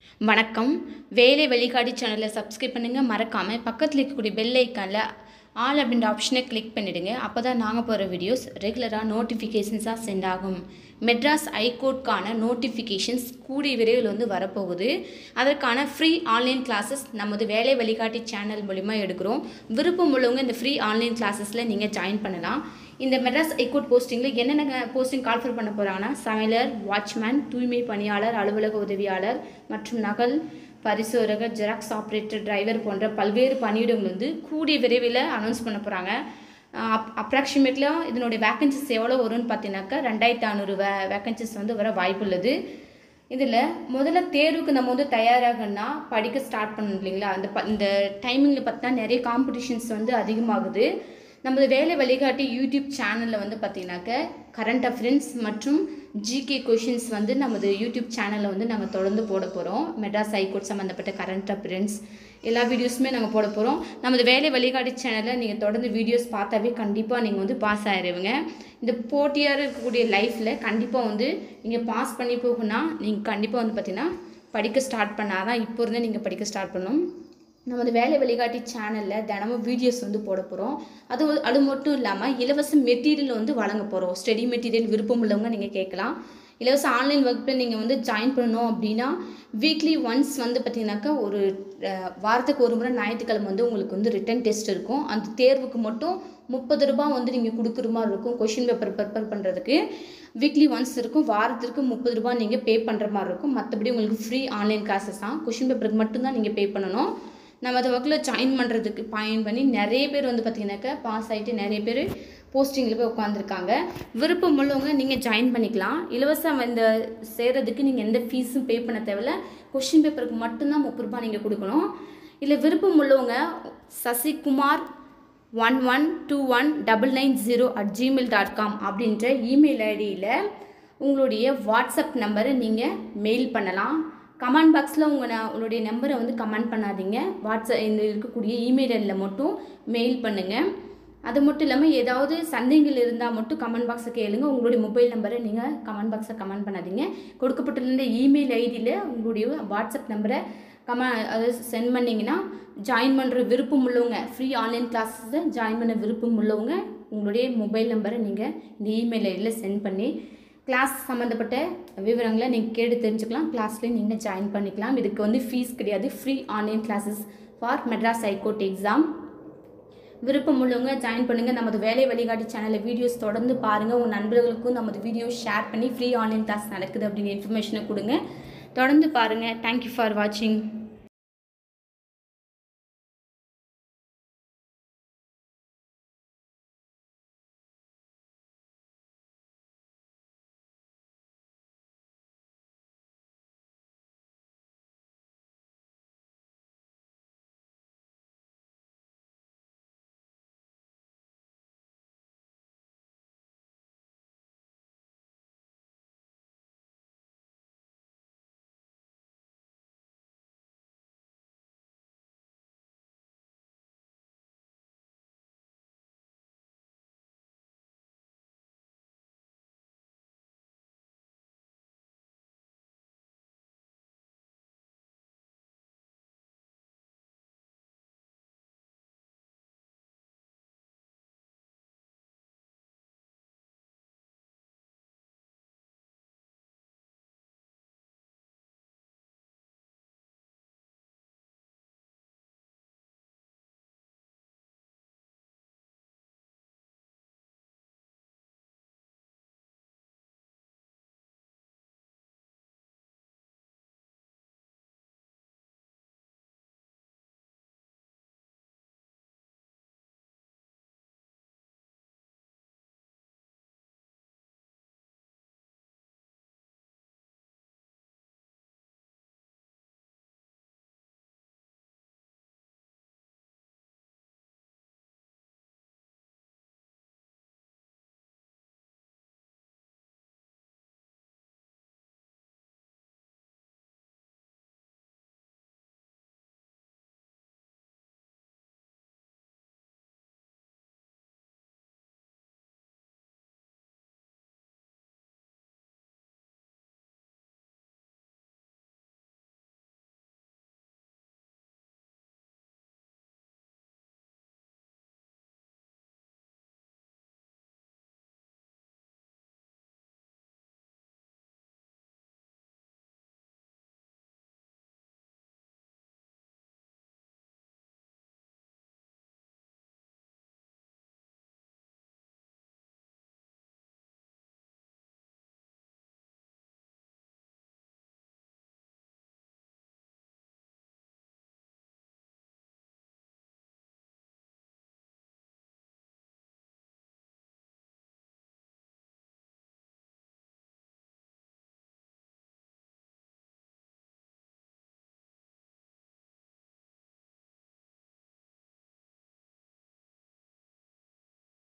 வணக்கம் வேலை வழிகாட்டி சேனலை சப்ஸ்கிரைப் பண்ணுங்கள் மறக்காமல் பக்கத்தில் இருக்கக்கூடிய பெல் ஐக்கானில் ஆல் அப்படின்ற ஆப்ஷனை கிளிக் பண்ணிவிடுங்க அப்போ தான் நாங்கள் போகிற வீடியோஸ் ரெகுலராக நோட்டிஃபிகேஷன்ஸாக சென்ட் ஆகும் மெட்ராஸ் ஹைகோர்ட்கான நோட்டிஃபிகேஷன்ஸ் கூடிய விரைவில் வந்து வரப்போகுது அதற்கான ஃப்ரீ ஆன்லைன் கிளாஸஸ் நமது வேலை வழிகாட்டி சேனல் மூலிமா எடுக்கிறோம் விருப்பம் உள்ளவங்க இந்த ஃப்ரீ ஆன்லைன் கிளாஸஸில் நீங்கள் ஜாயின் பண்ணலாம் இந்த மெட்ராஸ் ஹைகோர்ட் போஸ்டிங்கில் என்னென்ன போஸ்டிங் கால்ஃபர் பண்ண போகிறாங்கன்னா சமையலர் வாட்ச்மேன் தூய்மை பணியாளர் அலுவலக உதவியாளர் மற்றும் நகல் பரிசோதகர் ஜெராக்ஸ் ஆப்ரேட்டர் டிரைவர் போன்ற பல்வேறு பணியிடங்கள் வந்து கூடிய விரைவில் அனௌன்ஸ் பண்ண போகிறாங்க அப் அப்ராக்சிமேட்லாக இதனுடைய வேக்கன்சிஸ் எவ்வளோ வரும்னு பார்த்தீங்கன்னாக்கா ரெண்டாயிரத்தி ஐநூறு வே வேக்கன்சிஸ் வந்து வர வாய்ப்புள்ளது இதில் முதல்ல தேர்வுக்கு நம்ம வந்து தயாராகனா படிக்க ஸ்டார்ட் பண்ணணும் இல்லைங்களா அந்த ப இந்த டைமிங்கில் பார்த்தா நிறைய காம்படிஷன்ஸ் வந்து அதிகமாகுது நமது வேலை வழிகாட்டி யூடியூப் சேனலில் வந்து பார்த்தீங்கன்னாக்க கரண்ட் அஃபேர்ஸ் மற்றும் ஜிகே கொஷின்ஸ் வந்து நமது யூடியூப் சேனலில் வந்து நாங்கள் தொடர்ந்து போட போகிறோம் மெட்ராஸ் ஹைகோர்ட் சம்மந்தப்பட்ட கரண்ட் அஃபேர்ஸ் எல்லா வீடியோஸுமே நாங்கள் போட போகிறோம் நமது வேலை வழிகாட்டி சேனலில் நீங்கள் தொடர்ந்து வீடியோஸ் பார்த்தாவே கண்டிப்பாக நீங்கள் வந்து பாஸ் ஆயிடுவீங்க இந்த போட்டியாக இருக்கக்கூடிய லைஃப்பில் கண்டிப்பாக வந்து நீங்கள் பாஸ் பண்ணி போகணும்னா நீங்கள் கண்டிப்பாக வந்து பார்த்தீங்கன்னா படிக்க ஸ்டார்ட் பண்ணால் தான் இப்போ இருந்தே நீங்கள் படிக்க ஸ்டார்ட் பண்ணணும் நமது வேலை வழிகாட்டி சேனலில் தினமும் வீடியோஸ் வந்து போட போகிறோம் அது அது மட்டும் இல்லாமல் இலவச மெட்டீரியல் வந்து வழங்க போகிறோம் ஸ்டடி மெட்டீரியல் விருப்பம் உள்ளவங்க நீங்கள் கேட்கலாம் இலவச ஆன்லைன் வகுப்பில் நீங்கள் வந்து ஜாயின் பண்ணணும் அப்படின்னா வீக்லி ஒன்ஸ் வந்து பார்த்தீங்கன்னாக்கா ஒரு அஹ், வாரத்துக்கு ஒரு முறை ஞாயிற்றுக்கிழமை வந்து உங்களுக்கு வந்து ரிட்டன் டெஸ்ட் இருக்கும் அந்த தேர்வுக்கு மட்டும் முப்பது ரூபாய் வந்து நீங்கள் கொடுக்குற மாதிரி இருக்கும் கொஷின் பேப்பர் ப்ரிப்பேர் பண்ணுறதுக்கு வீக்லி ஒன்ஸ் இருக்கும் வாரத்திற்கு முப்பது ரூபாய் நீங்கள் பே பண்ணுற மாதிரி இருக்கும் மற்றபடி உங்களுக்கு ஃப்ரீ ஆன்லைன் கிளாஸஸ் தான் கொஷின் பேப்பருக்கு மட்டும்தான் நீங்கள் பே பண்ணணும் நம்ம அதை வகையில் ஜாயின் பண்ணுறதுக்கு பயன் பண்ணி நிறைய பேர் வந்து பார்த்தீங்கன்னாக்கா பாஸ் ஆகிட்டு நிறைய பேர் போஸ்டிங்கில் போய் உட்காந்துருக்காங்க விருப்பம் உள்ளவங்க நீங்கள் ஜாயின் பண்ணிக்கலாம் இலவசம் இந்த சேர்றதுக்கு நீங்கள் எந்த ஃபீஸும் பே பண்ண தேவையில்ல கொஷின் பேப்பருக்கு மட்டும்தான் முப்பது ரூபாய் நீங்கள் கொடுக்கணும் இல்லை விருப்பம் உள்ளவங்க Sasikumar one one two one double nine zero at Gmail dot com அப்படின்ற இமெயில் ஐடியில் உங்களுடைய வாட்ஸ்அப் நம்பரை நீங்கள் மெயில் பண்ணலாம் கமெண்ட் பாக்ஸில் உங்கள் ந- உங்களுடைய நம்பரை வந்து கமெண்ட் பண்ணாதீங்க வாட்ஸ்அப் இந்த இருக்கக்கூடிய இமெயில் ஐடியில் மட்டும் மெயில் பண்ணுங்கள் அது மட்டும் இல்லாமல் ஏதாவது சந்தேகங்கள் இருந்தால் மட்டும் கமெண்ட் பாக்ஸை கேளுங்க உங்களுடைய மொபைல் நம்பரை நீங்கள் கமெண்ட் பாக்ஸை கமெண்ட் பண்ணாதீங்க கொடுக்கப்பட்டிருந்த இமெயில் ஐடியில் உங்களுடைய வாட்ஸ்அப் நம்பரை கம அதை சென்ட் பண்ணிங்கன்னா ஜாயின் பண்ணுற விருப்பம் உள்ளவங்க ஃப்ரீ ஆன்லைன் கிளாஸஸை ஜாயின் பண்ண விருப்பம் உள்ளவங்க உங்களுடைய மொபைல் நம்பரை நீங்கள் இந்த இமெயில் ஐடியில் சென்ட் பண்ணி கிளாஸ் சம்மந்தப்பட்ட விவரங்களை நீங்கள் கேட்டு தெரிஞ்சுக்கலாம் கிளாஸ்லேயும் நீங்கள் ஜாயின் பண்ணிக்கலாம் இதுக்கு வந்து ஃபீஸ் கிடையாது free online classes for Madras high court exam விருப்பம் உள்ளவங்க ஜாயின் பண்ணுங்கள் நமது வேலை வழிகாட்டி சேனலில் வீடியோஸ் தொடர்ந்து பாருங்கள் உங்கள் நண்பர்களுக்கும் நமது வீடியோ ஷேர் பண்ணி ஃப்ரீ ஆன்லைன் கிளாஸ் நடக்குது அப்படிங்கிற இன்ஃபர்மேஷனை கொடுங்க தொடர்ந்து பாருங்கள் தேங்க்யூ ஃபார் வாட்சிங்